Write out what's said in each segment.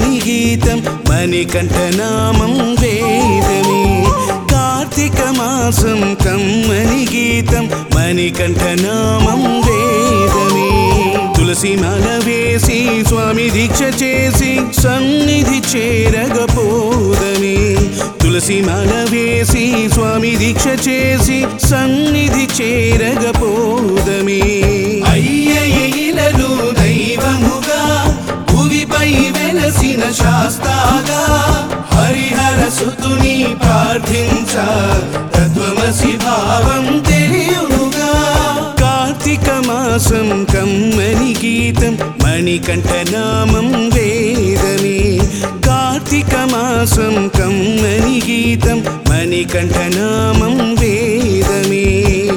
కమ్మని గీతం మణికంఠనామం వేదమే కార్తీక మాసం కమ్మని గీతం మణికంఠనామం వేదమే తులసి మాల వేసి స్వామి దీక్ష చేసి సన్నిధి చేరగపోదమే తులసి మాల వేసి స్వామి దీక్ష చేసి సన్నిధి చేరగపోదమే అయ్యయిలలు దైవముగా భువిపై వెలసిన శాస్తాగా హరిహర సుతుని ప్రార్థించ తత్వమసి భావం తెలియునుగా కార్తీక మాసం కమ్మని గీతం మణికంఠనామం వేదమే కార్తీక మాసం కమ్మని గీతం మణికంఠనామం వేదమే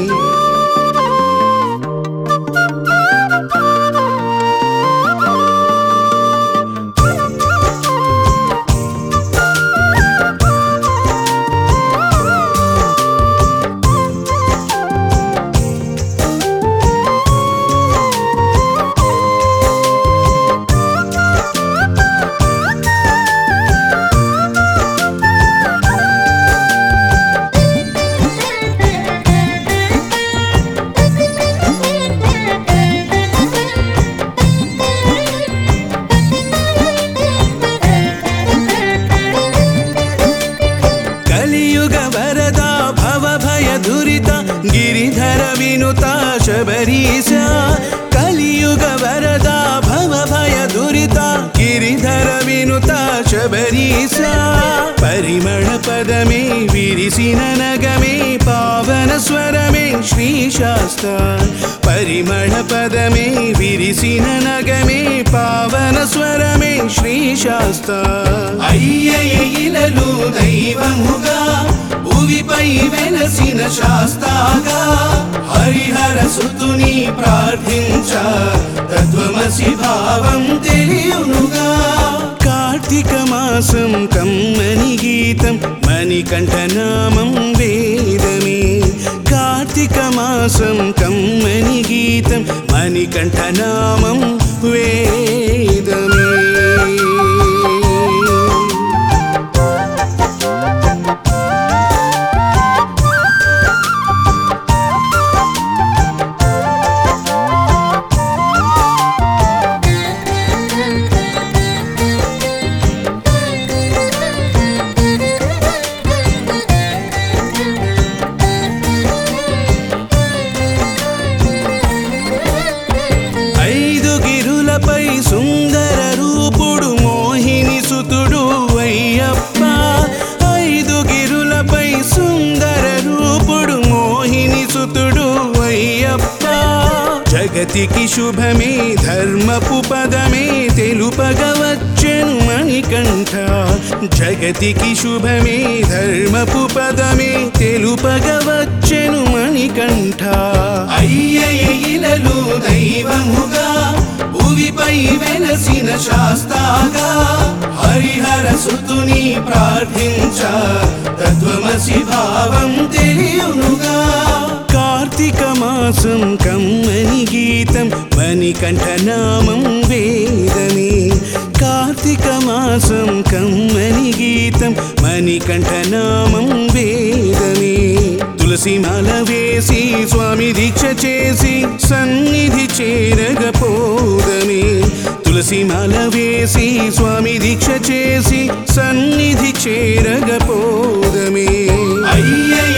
కలియుగ వరద భవ భయ దురిత గిరిధర వినుత శబరీశ కలియుగ వరద భవ భయ దురిత గిరిధర వినుత శబరీశ పరిమళ పదమే విరిసిన నగమే పావన స్వరమే శ్రీ శాస్త పరిమళ పదమే విరిసిన నగమే పావన స్వరమే శ్రీ శాస్త అయ్యయిలలు దైవముగా భువిపై వెలసిన శాస్తాగా హరిహర సుతుని ప్రార్థించ తత్వమసి భావం తెలియునుగా కార్తీక మాసం కమ్మని గీతం మణికంఠనామం వేదమే కార్తీక మాసం కమ్మని గీతం మణికంఠనామం వేదమే ఐదు గిరులపై సుందర రూపుడు మోహిని సుతుడు అయ్యప్ప ఐదు గిరులపై సుందర రూపుడు మోహిని సుతుడు అయ్యప్ప జగతికి శుభమే ధర్మపు పదమే తెలుపగవచ్చెను మణికంఠ జగతికి శుభమే ధర్మపు పదమే తెలుపగవచ్చెను మణికంఠ అయ్యయిలలు దైవముగా భువిపై వెలసిన శాస్తాగా హరిహర సుతుని ప్రార్థించ తత్వమసి భావం తెలియునుగా కార్తీక మాసం కమ్మని గీతం మణికంఠనామం వేదమే కార్తీక మాసం కమ్మని గీతం మణికంఠనామం వేదమే తులసి మాల వేసి స్వామి దీక్ష చేసి సన్నిధి చేరగపోదమే తులసి మాల వేసి స్వామి దీక్ష చేసి సన్నిధి చేరగపోదమే అయ్య